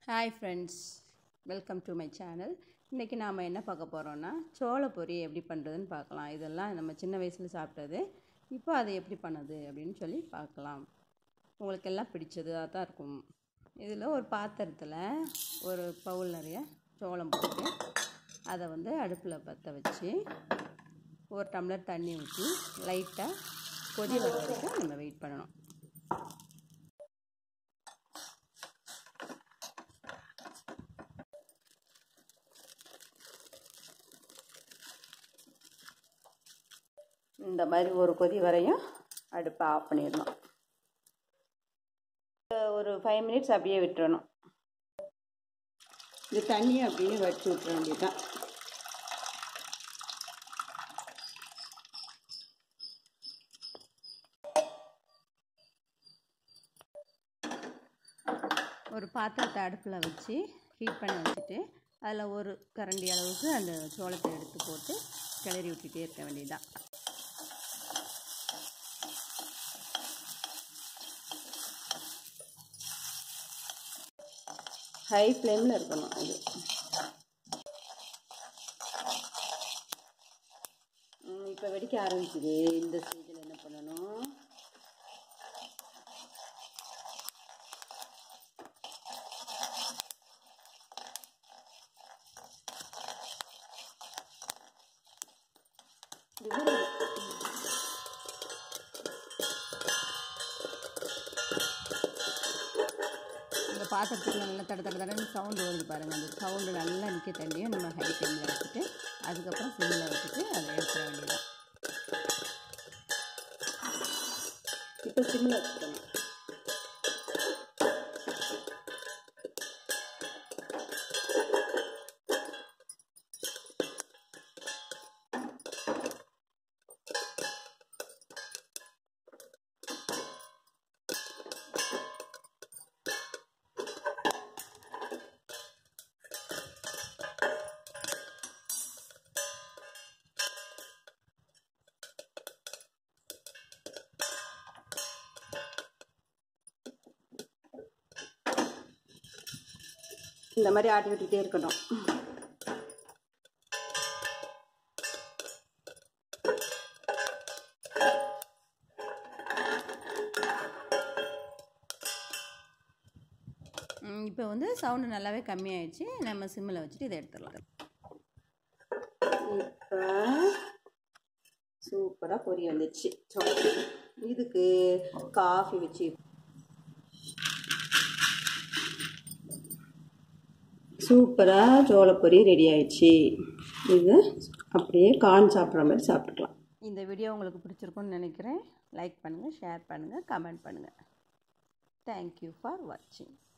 hi friends welcome to my channel இன்றைக்கி நாம் என்ன பார்க்க போகிறோன்னா சோளப்பொரி எப்படி பண்ணுறதுன்னு பார்க்கலாம் இதெல்லாம் நம்ம சின்ன வயசில் சாப்பிட்டது இப்போ அதை எப்படி பண்ணுது அப்படின்னு சொல்லி பார்க்கலாம் உங்களுக்கு எல்லாம் பிடிச்சதாக தான் இருக்கும் இதில் ஒரு பாத்திரத்தில் ஒரு பவுல் நிறைய சோளம் போட்டு அதை வந்து அடுப்பில் பற்ற வச்சு ஒரு டம்ளர் தண்ணி ஊற்றி லைட்டாக கொதி வர வரைக்கும் நம்ம வெயிட் பண்ணணும் இந்த மாதிரி ஒரு கொதி வரையும் அடுப்பை ஆஃப் பண்ணிடணும் ஒரு ஃபைவ் மினிட்ஸ் அப்படியே விட்டுறணும் இந்த தண்ணியை அப்படியே வடிச்சு விட்டுற வேண்டியதுதான் ஒரு பாத்திரத்தை அடுப்பில் வச்சு ஹீட் பண்ணி வச்சுட்டு அதில் ஒரு கரண்டி அளவுக்கு அந்த சோளத்தை எடுத்து போட்டு கிளறி விட்டுட்டே இருக்க வேண்டியதுதான் ஹை ஃப்ளேமில் இருக்கணும் இது இப்போ வெடிக்க ஆரம்பிக்குது இந்த ஸ்டேஜில் என்ன பண்ணணும் இந்த பாத்திரத்துக்கு நல்லா தட தட தடன்னு சவுண்டு வருது பாருங்கள் அந்த சவுண்டு நல்லா நிற்க தண்ணியும் நம்ம ஹை ஃப்ளேமில் வச்சுட்டு அதுக்கப்புறம் சிம்மில் வச்சுட்டு அதை எடுத்துட வேண்டியதான் இப்போ சிம்மில் வச்சுக்கணும் இந்த மாதிரி ஆட்டி விட்டுட்டே இருக்கணும் இப்போ வந்து சவுண்டு நல்லாவே கம்மியாயிடுச்சு நம்ம சிம்மில் வச்சுட்டு இதை எடுத்துடலாம் இப்போ சூப்பராக பொரி வந்துடுச்சு இதுக்கு காஃபி வச்சு சூப்பராக சோளப்பொரி ரெடி ஆயிடுச்சு இது அப்படியே கார்ன் சாப்பிட்ற மாதிரி சாப்பிட்டுக்கலாம் இந்த வீடியோ உங்களுக்கு பிடிச்சிருக்குன்னு நினைக்கிறேன் லைக் பண்ணுங்கள் ஷேர் பண்ணுங்கள் கமெண்ட் பண்ணுங்கள் தேங்க்யூ ஃபார் வாட்சிங்